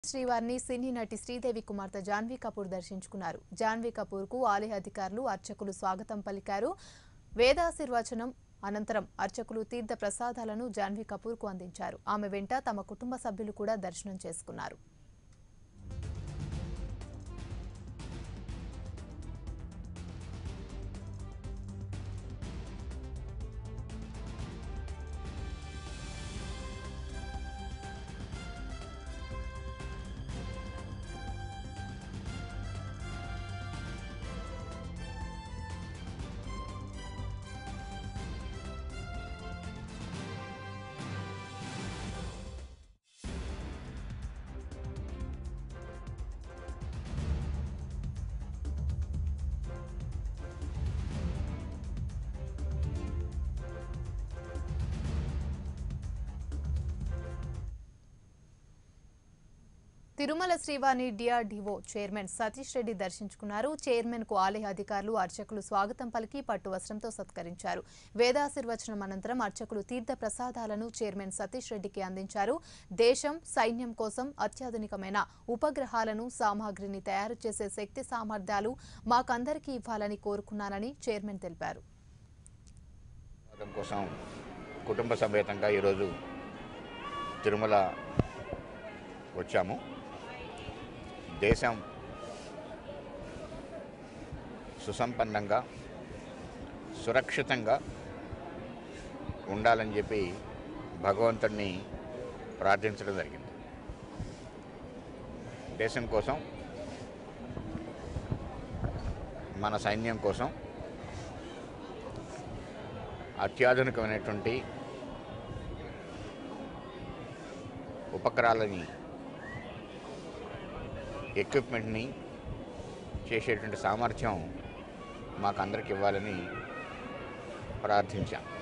శ్రీవారిని సినీ నటి శ్రీదేవి కుమార్తె జాన్వీ కపూర్ దర్శించుకున్నారు జాన్వీ కపూర్ కు ఆలయ అధికారులు అర్చకులు స్వాగతం పలికారు వేదాశీర్వచనం అనంతరం అర్చకులు తీర్థ ప్రసాదాలను జాన్వీ కపూర్ కు అందించారు ఆమె వెంట తమ కుటుంబ సభ్యులు కూడా దర్శనం చేసుకున్నారు తిరుమల శ్రీవాణి డిఆర్డీఓ చైర్మన్ సతీష్ రెడ్డి దర్శించుకున్నారు చైర్మన్ కు ఆలయ అధికారులు అర్చకులు స్వాగతం పలికి పట్టు వస్త్రంతో సత్కరించారు వేదాశీర్వచనం అనంతరం అర్చకులు తీర్థ ప్రసాదాలను చైర్మన్ సతీష్ రెడ్డికి అందించారు దేశం సైన్యం కోసం అత్యాధునికమైన ఉపగ్రహాలను సామాగ్రిని తయారు చేసే శక్తి సామర్థ్యాలు మాకందరికీ ఇవ్వాలని కోరుకున్నానని చైర్మన్ తెలిపారు స్వాగతం కోసం కుటుంబ సమేతంగా ఈరోజు తిరుమల వచ్చాము దేశం సుసంపన్నంగా సురక్షితంగా ఉండాలని చెప్పి భగవంతుడిని ప్రార్థించడం జరిగింది దేశం కోసం మన సైన్యం కోసం అత్యాధునికమైనటువంటి ఉపకరాలని ఎక్విప్మెంట్ని చేసేటువంటి సామర్థ్యం మాకు అందరికి ఇవ్వాలని ప్రార్థించాం